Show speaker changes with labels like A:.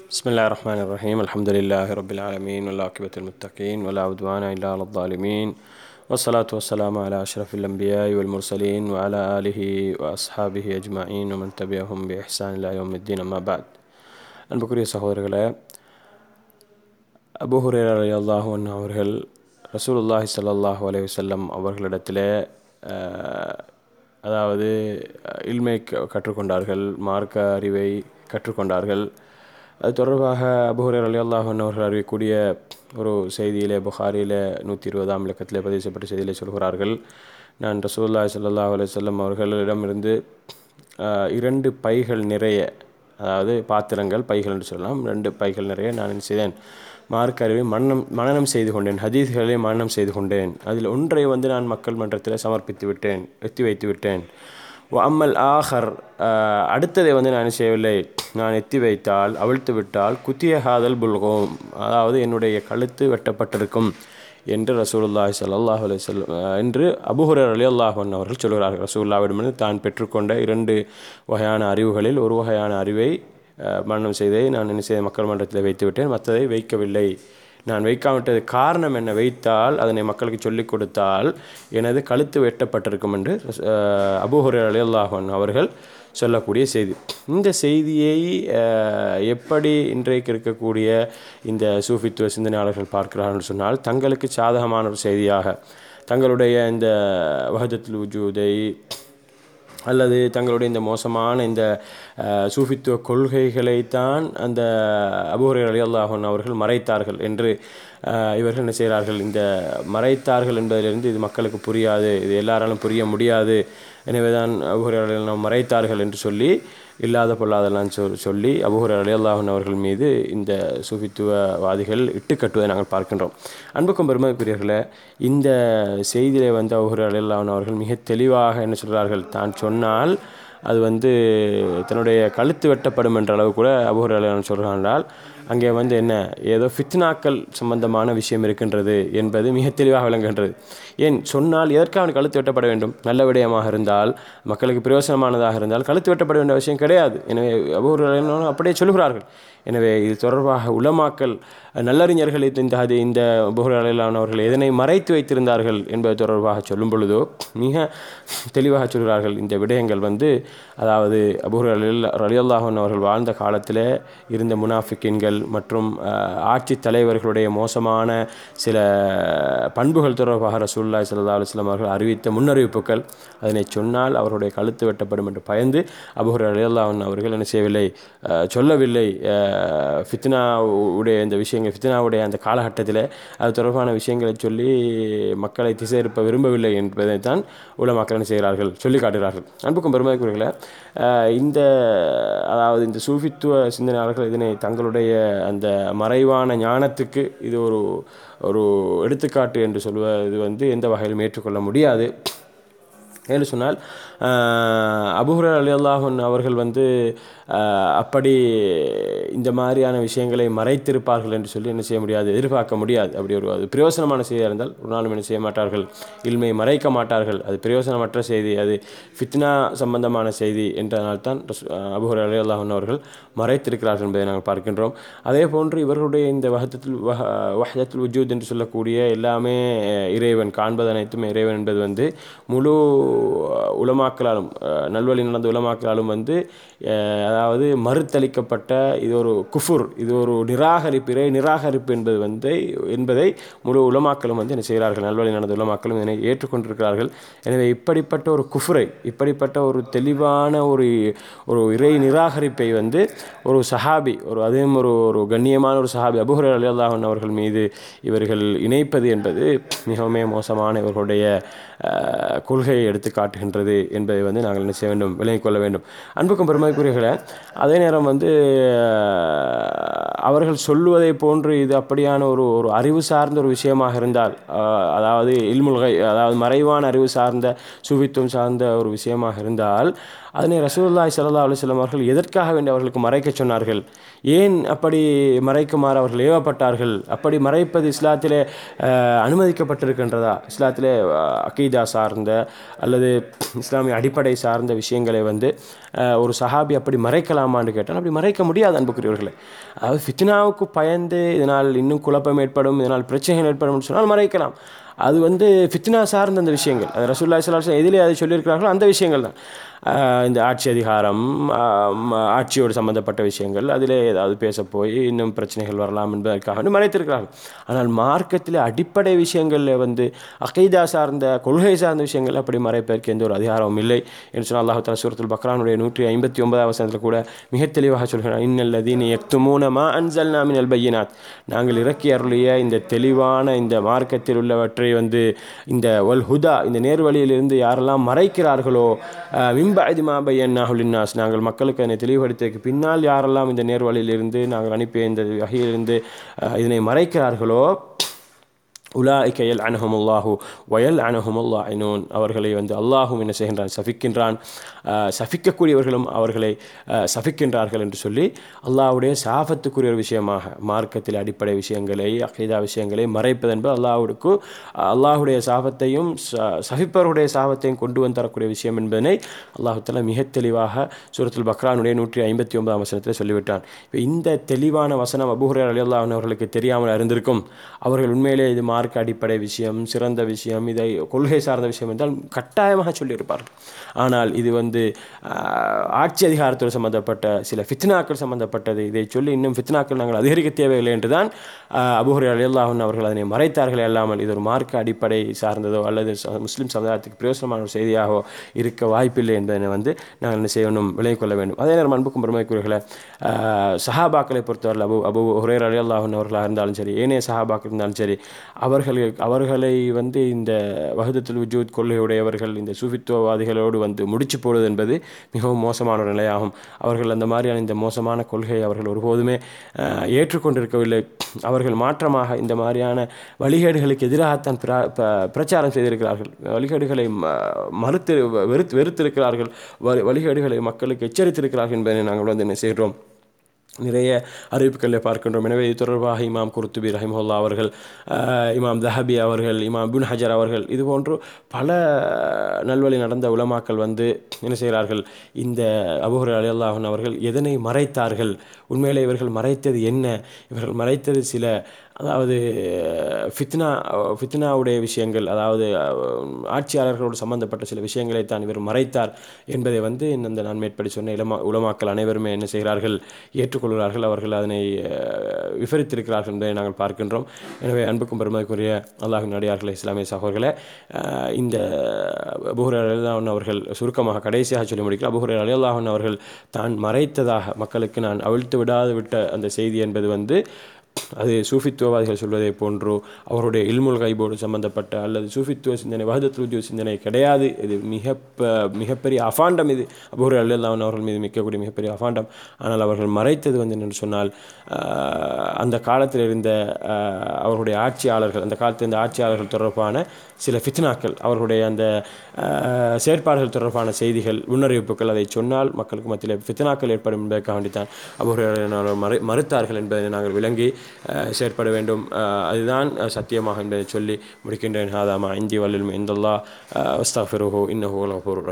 A: بسم الله الرحمن الرحيم الحمد لله رب العالمين والعاقبة المتقين ولا عدوان إلا على الظالمين والصلاة والسلام على أشرف الأنبياء والمرسلين وعلى آله وأصحابه أجمعين ومن تبعهم بإحسان إلى يوم الدين أما بعد அன்புக்குரிய சகோதரர்களே அபு ஹுரேரா அல்லாஹு அவர்கள் ரசூலுல்லாஹி ஸல்லல்லாஹு அலைஹி வஸல்லம் அவர்களிடத்திலே அஹ், அதாவது அஹ், இல்மை க- கற்றுக்கொண்டார்கள் மார்க்க அறிவை கற்றுக்கொண்டார்கள் அது தொடர்பாக அபு ஹுரேரா அல்லாஹு அவர்கள் அறிவிக்கக்கூடிய ஒரு செய்தியிலே புகாரியிலே நூற்றி இருபதாம் இலக்கத்திலே பதிவு செய்யப்பட்ட செய்தியிலே சொல்கிறார்கள் நான் ரசூலுல்லாஹி ஸல்லல்லாஹு அலைஹி வஸல்லம் அவர்களிடமிருந்து அஹ், இரண்டு பைகள் நிறைய அதாவது பாத்திரங்கள் பைகள் என்று சொல்லலாம் ரெண்டு பைகள் நிறைய நான் என்ன செய்தேன் மார்க் அறிவை மரணம் மனனம் செய்து கொண்டேன் ஹதீஸ்களை மனனம் செய்து கொண்டேன் அதில் ஒன்றை வந்து நான் மக்கள் மன்றத்தில் சமர்ப்பித்து விட்டேன் எத்தி வைத்து விட்டேன் வ அம்மல் ஆஹர் ஆஹ், அடுத்ததை வந்து நான் என்ன செய்யவில்லை நான் எத்தி வைத்தால் அவிழ்த்து விட்டால் குத்திய ஹாதல் புல்கோம் அதாவது என்னுடைய கழுத்து வெட்டப்பட்டிருக்கும் என்று ரசூலுல்லாஹி ஸல்லல்லாஹு அலைஹி வஸல்லம் அஹ், என்று அபூஹுரர் அலி அல்லாஹன் அவர்கள் சொல்கிறார்கள் ரசூலுல்லாவிடமிருந்து தான் பெற்றுக்கொண்ட இரண்டு வகையான அறிவுகளில் ஒரு வகையான அறிவை அஹ், மரணம் செய்ததை நான் என்ன செய்த மக்கள் மன்றத்தில் வைத்து விட்டேன் மற்றதை வைக்கவில்லை நான் வைக்காவிட்டது காரணம் என்ன வைத்தால் அதனை மக்களுக்கு சொல்லிக் கொடுத்தால் எனது கழுத்து வெட்டப்பட்டிருக்கும் என்று அஹ், அபூஹுரர் அலி அல்லாஹன் அவர்கள் சொல்லக்கூடிய செய்தி இந்த செய்தியை அஹ், எப்படி இன்றைக்கு இருக்கக்கூடிய இந்த சூஃபித்துவ சிந்தனையாளர்கள் பார்க்கிறார்கள் சொன்னால் தங்களுக்கு சாதகமான ஒரு செய்தியாக தங்களுடைய இந்த வஹதத்துல் உஜூதை அல்லது தங்களுடைய இந்த மோசமான இந்த அஹ், சூஃபித்துவ கொள்கைகளைத்தான் அந்த அபூஹரை அலி அல்லாஹன் அவர்கள் மறைத்தார்கள் என்று அஹ், இவர்கள் என்ன செய்கிறார்கள் இந்த மறைத்தார்கள் என்பதிலிருந்து இது மக்களுக்கு புரியாது இது எல்லாராலும் புரிய முடியாது எனவே தான் அபூஹரை அலி நாம் மறைத்தார்கள் என்று சொல்லி இல்லாத பொல்லாதெல்லாம் சொல் சொல்லி அபூஹர் அலி அல்லாஹன் அவர்கள் மீது இந்த சூஃபித்துவவாதிகள் இட்டுக்கட்டுவதை நாங்கள் பார்க்கின்றோம் அன்புக்கும் பெருமதிக்குரியர்களே இந்த செய்தியிலே வந்து அபூஹர் அலி அல்லாஹன் அவர்கள் மிக தெளிவாக என்ன சொல்கிறார்கள் தான் சொன்னால் அது வந்து தன்னுடைய கழுத்து வெட்டப்படும் என்ற அளவு கூட அபூஹர் அலி அல்லாஹன் சொல்கிறான் என்றால் அங்கே வந்து என்ன ஏதோ ஃபித்னாக்கள் சம்பந்தமான விஷயம் இருக்கின்றது என்பது மிக தெளிவாக விளங்குகின்றது ஏன் சொன்னால் எதற்காக அவன் கழுத்து வெட்டப்பட வேண்டும் நல்ல விடயமாக இருந்தால் மக்களுக்கு பிரயோசனமானதாக இருந்தால் கழுத்து வெட்டப்பட வேண்டிய அவசியம் கிடையாது எனவே அபூர்வ அப்படியே சொல்கிறார்கள் எனவே இது தொடர்பாக உலமாக்கல் நல்லறிஞர்கள் இது இந்த அது இந்த புகழலானவர்கள் எதனை மறைத்து வைத்திருந்தார்கள் என்பது தொடர்பாக சொல்லும் பொழுதோ மிக தெளிவாக சொல்கிறார்கள் இந்த விடயங்கள் வந்து அதாவது அபூர் ரலியல்லாஹன் அவர்கள் வாழ்ந்த காலத்தில் இருந்த முனாஃபிக்கின்கள் மற்றும் அஹ், ஆட்சி தலைவர்களுடைய மோசமான சில பண்புகள் தொடர்பாக ரசூல்லாய் சல்லா அலுவலாம் அவர்கள் அறிவித்த முன்னறிவிப்புகள் அதனை சொன்னால் அவருடைய கழுத்து வெட்டப்படும் என்று பயந்து அபூர் ரலியல்லாஹன் அவர்கள் என்ன செய்யவில்லை அஹ், சொல்லவில்லை அஹ், ஃபித்னா உடைய இந்த விஷயங்கள் ஃபித்னாவுடைய அந்த காலகட்டத்தில் அது தொடர்பான விஷயங்களை சொல்லி மக்களை திசை இருப்ப விரும்பவில்லை என்பதை தான் உலமாக்கள் என்ன செய்கிறார்கள் சொல்லி காட்டுகிறார்கள் அன்புக்கும் பெருமைக்குரியர்களே அஹ், இந்த அதாவது இந்த சூஃபித்துவ சிந்தனையாளர்கள் இதனை தங்களுடைய அந்த மறைவான ஞானத்துக்கு இது ஒரு ஒரு எடுத்துக்காட்டு என்று சொல்வது வந்து எந்த வகையிலும் ஏற்றுக்கொள்ள முடியாது ஏன்னு சொன்னால் அபுஹுர அலி அல்லாஹன் அவர்கள் வந்து ஆஹ், அப்படி இந்த மாதிரியான விஷயங்களை மறைத்திருப்பார்கள் என்று சொல்லி என்ன செய்ய முடியாது எதிர்பார்க்க முடியாது அப்படி ஒரு அது பிரயோசனமான செய்தியாக இருந்தால் ஒரு நாளும் என்ன செய்ய மாட்டார்கள் இல்மை மறைக்க மாட்டார்கள் அது பிரயோசனமற்ற செய்தி அது ஃபித்னா சம்பந்தமான செய்தி என்றதனால்தான் அபுஹுர அலி அல்லாஹன் அவர்கள் மறைத்திருக்கிறார்கள் என்பதை நாங்கள் பார்க்கின்றோம் அதே போன்று இவர்களுடைய இந்த வஹத்தில் வஹ வஹதத்துல் உஜூத் என்று சொல்லக்கூடிய எல்லாமே இறைவன் காண்பது அனைத்தும் இறைவன் என்பது வந்து முழு உலமாக்களாலும் அஹ், நல்வழி நடந்த உலமாக்களாலும் வந்து அஹ், அதாவது மறுத்தளிக்கப்பட்ட இது ஒரு குஃபுர் இது ஒரு நிராகரிப்பு இறை நிராகரிப்பு என்பது வந்து என்பதை முழு உலமாக்களும் வந்து என்ன செய்கிறார்கள் நல்வழி நடந்த உலமாக்களும் இதனை ஏற்றுக்கொண்டிருக்கிறார்கள் எனவே இப்படிப்பட்ட ஒரு குஃபுரை இப்படிப்பட்ட ஒரு தெளிவான ஒரு ஒரு இறை நிராகரிப்பை வந்து ஒரு சஹாபி ஒரு அதுவும் ஒரு ஒரு கண்ணியமான ஒரு சஹாபி அபுஹர் அலி அல்லாஹன் அவர்கள் மீது இவர்கள் இணைப்பது என்பது மிகவும் மோசமான இவர்களுடைய அஹ், கொள்கையை எடுத்து காட்டுகின்றது என்பதை வந்து நாங்கள் என்ன செய்ய வேண்டும் விளங்கிக் கொள்ள வேண்டும் அன்புக்கும் பெருமைக்குரியர்களே அதே நேரம் வந்து அஹ், அவர்கள் சொல்லுவதை போன்று இது அப்படியான ஒரு ஒரு அறிவு சார்ந்த ஒரு விஷயமாக இருந்தால் அஹ், அதாவது இல்முல்கை அதாவது மறைவான அறிவு சார்ந்த சுபித்துவம் சார்ந்த ஒரு விஷயமாக இருந்தால் அதனை ரசூலுல்லாஹி ஸல்லல்லாஹு அலைஹி வஸல்லம் அவர்கள் எதற்காக வேண்டி அவர்களுக்கு மறைக்க சொன்னார்கள் ஏன் அப்படி மறைக்குமாறு அவர்கள் ஏவப்பட்டார்கள் அப்படி மறைப்பது இஸ்லாத்திலே அஹ், அனுமதிக்கப்பட்டிருக்கின்றதா இஸ்லாத்திலே அஹ், அகீதா சார்ந்த அல்லது இஸ்லாமிய அடிப்படை சார்ந்த விஷயங்களை வந்து அஹ், ஒரு சஹாபி அப்படி மறைக்கலாமான்னு கேட்டால் அப்படி மறைக்க முடியாது அன்புக்குரியவர்களே அதாவது ஃபித்னாவுக்கு பயந்து இதனால் இன்னும் குழப்பம் ஏற்படும் இதனால் பிரச்சனைகள் ஏற்படும் சொன்னால் மறைக்கலாம் அது வந்து ஃபித்னா சார்ந்த அந்த விஷயங்கள் அது ரசூல்லா சலாஹ் எதிலே அதை சொல்லியிருக்கிறார்களோ அந்த விஷயங்கள் தான் ஆஹ் இந்த ஆட்சி அதிகாரம் ஆஹ் ம- ஆட்சியோடு சம்பந்தப்பட்ட விஷயங்கள் அதிலே ஏதாவது பேச போய் இன்னும் பிரச்சனைகள் வரலாம் என்பதற்காக வேண்டி மறைத்திருக்கிறார்கள் ஆனால் மார்க்கத்தில் அடிப்படை விஷயங்களில் வந்து அகைதா சார்ந்த கொள்கை சார்ந்த விஷயங்கள் அப்படி மறைப்பதற்கு எந்த ஒரு அதிகாரமும் இல்லை என்று சொன்னால் அல்லாஹ் தலா சூரத்துல் பக்ரானுடைய நூற்றி ஐம்பத்தி ஒன்பதாம் வசனத்தில் கூட மிக தெளிவாக சொல்கிறார் இன்னல்லதீன் எக்துமூன மா அன்சல்னா மினல் பையினாத் நாங்கள் இறக்கி அருளிய இந்த தெளிவான இந்த மார்க்கத்தில் உள்ளவற்றை வந்து இந்த வல் ஹுதா இந்த நேர்வழியிலிருந்து யாரெல்லாம் மறைக்கிறார்களோ மிம்பதி மா பையன்னாஹுலின்னாஸ் நாங்கள் மக்களுக்கு அதனை தெளிவுபடுத்தியதற்கு பின்னால் யாரெல்லாம் இந்த நேர்வழியிலிருந்து நாங்கள் அனுப்பிய இந்த வகையிலிருந்து அஹ், இதனை மறைக்கிறார்களோ உலாய்க்க எல் அனஹமுல்லாஹு வயல் அனஹமுல்லாயினூன் அவர்களை வந்து அல்லாஹும் என்ன செய்கின்றான் சபிக்கின்றான் அஹ், சபிக்கக்கூடியவர்களும் அவர்களை அஹ், சபிக்கின்றார்கள் என்று சொல்லி அல்லாஹ்வுடைய சாபத்துக்குரிய ஒரு விஷயமாக மார்க்கத்தில் அடிப்படை விஷயங்களை அகைதா விஷயங்களை மறைப்பது என்பது அல்லாஹ்வுக்கு அல்லாஹ்வுடைய சாபத்தையும் ச- சபிப்பவருடைய சாபத்தையும் கொண்டு வந்து தரக்கூடிய விஷயம் என்பதனை அல்லாஹு தஆலா மிக தெளிவாக சூரத்துல் பக்ரானுடைய நூற்றி ஐம்பத்தி ஒன்பதாம் வசனத்தில் சொல்லிவிட்டான் இப்போ இந்த தெளிவான வசனம் அபுஹுரேர் அலி அல்லாஹ் அவர்களுக்கு தெரியாமல் இருந்திருக்கும் அவர்கள் உண்மையிலே இது மார்க்க அடிப்படை விஷயம் சிறந்த விஷயம் இதை கொள்கை சார்ந்த விஷயம் என்றால் கட்டாயமாக சொல்லியிருப்பார்கள் ஆனால் இது வந்து ஆஹ், ஆட்சி அதிகாரத்தோடு சம்பந்தப்பட்ட சில ஃபித்னாக்கள் சம்பந்தப்பட்டது இதை சொல்லி இன்னும் ஃபித்னாக்கள் நாங்கள் அதிகரிக்க தேவையில்லை என்றுதான் அபுஹுரேர் அலி அல்லாஹன் அவர்கள் அதனை மறைத்தார்கள் அல்லாமல் இது ஒரு மார்க்க அடிப்படை சார்ந்ததோ அல்லது ச- முஸ்லிம் சமுதாயத்துக்கு பிரயோசனமான ஒரு செய்தியாகவோ இருக்க வாய்ப்பில்லை என்பதனை வந்து நாங்கள் என்ன செய்யணும் விலகிக் கொள்ள வேண்டும் அதே நேரம் அன்புக்கும் பெருமைக்குரியவர்களே ஆஹ், சஹாபாக்களை பொறுத்தவரை அபு அபு ஹுரேர் அலி அல்லாஹன் அவர்களாக இருந்தாலும் சரி ஏனைய சஹாபாக்கள் இருந்தாலும் சரி அவர்கள் அவர்களை வந்து இந்த வஹதத்துல் விஜூத் கொள்கையுடையவர்கள் இந்த சூஃபித்துவவாதிகளோடு வந்து முடிச்சு போடுவது என்பது மிகவும் மோசமான ஒரு நிலையாகும் அவர்கள் அந்த மாதிரியான இந்த மோசமான கொள்கையை அவர்கள் ஒருபோதுமே ஆஹ், ஏற்றுக்கொண்டிருக்கவில்லை அவர்கள் மாற்றமாக இந்த மாதிரியான வழிகேடுகளுக்கு எதிராகத்தான் பிரா- ப- பிரச்சாரம் செய்திருக்கிறார்கள் வழிகேடுகளை ம- மறுத்து வெறுத்து வெறுத்திருக்கிறார்கள் வ- வழிகேடுகளை மக்களுக்கு எச்சரித்திருக்கிறார்கள் என்பதை நாங்கள் வந்து என்ன செய்கிறோம் நிறைய அறிவிப்புகளில் பார்க்கின்றோம் எனவே இது தொடர்பாக இமாம் குருத்துபி ரஹிமுல்லா அவர்கள் ஆஹ், இமாம் தஹபி அவர்கள் இமாம் பின் ஹஜர் அவர்கள் இது போன்று பல நல்வழி நடந்த உலமாக்கள் வந்து என்ன செய்கிறார்கள் இந்த அபுஹர் அலி அல்லாஹன் அவர்கள் எதனை மறைத்தார்கள் உண்மையிலே இவர்கள் மறைத்தது என்ன இவர்கள் மறைத்தது சில அதாவது ஃபித்னா ஃபித்னாவுடைய விஷயங்கள் அதாவது அஹ், ஆட்சியாளர்களோடு சம்பந்தப்பட்ட சில விஷயங்களை தான் இவர் மறைத்தார் என்பதை வந்து இந்த நான் மேற்படி சொன்ன இளமா உலமாக்கள் அனைவருமே என்ன செய்கிறார்கள் ஏற்றுக்கொள்கிறார்கள் அவர்கள் அதனை அஹ், விவரித்திருக்கிறார்கள் என்பதை நாங்கள் பார்க்கின்றோம் எனவே அன்புக்கும் பெருமதிக்குரிய அல்லாஹின் நடிகார்களே இஸ்லாமிய சகோதரர்களே அஹ், இந்த அபுஹுர் அலிலாஹன் அவர்கள் சுருக்கமாக கடைசியாக சொல்லி முடிக்கிறார் அபுஹுர் அலிலாஹன் அவர்கள் தான் மறைத்ததாக மக்களுக்கு நான் அவிழ்த்து விடாது விட்ட அந்த செய்தி என்பது வந்து அது சூஃபித்துவவாதிகள் சொல்வதை போன்றோ அவருடைய இல்முல் கைபோடு சம்பந்தப்பட்ட அல்லது சூஃபித்துவ சிந்தனை வஹதத்துவ சிந்தனை கிடையாது இது மிக ப- மிகப்பெரிய அஃபாண்டம் இது அபூர் அல்லாஹன் அவர்கள் மீது மிக்கக்கூடிய மிகப்பெரிய அஃபாண்டம் ஆனால் அவர்கள் மறைத்தது வந்து என்னென்னு சொன்னால் ஆஹ், அந்த காலத்தில் இருந்த ஆஹ், அவர்களுடைய ஆட்சியாளர்கள் அந்த காலத்தில் இருந்த ஆட்சியாளர்கள் தொடர்பான சில ஃபித்னாக்கள் அவர்களுடைய அந்த ஆஹ், செயற்பாடுகள் தொடர்பான செய்திகள் முன்னறிவிப்புகள் அதை சொன்னால் மக்களுக்கு மத்தியில் ஃபித்னாக்கள் ஏற்படும் என்பதற்காக வேண்டித்தான் அவர்கள் மறு மறுத்தார்கள் என்பதை நாங்கள் விளங்கி ஆஹ், செயற்பட வேண்டும் ஆஹ், அதுதான் ஆஹ், சத்தியமாக என்பதை சொல்லி முடிக்கின்றேன் ஹாதாமா இந்தி வல்லில் இந்தல்லா அஸ்தாஃபிருஹோ இன்னஹோ லஃபூர்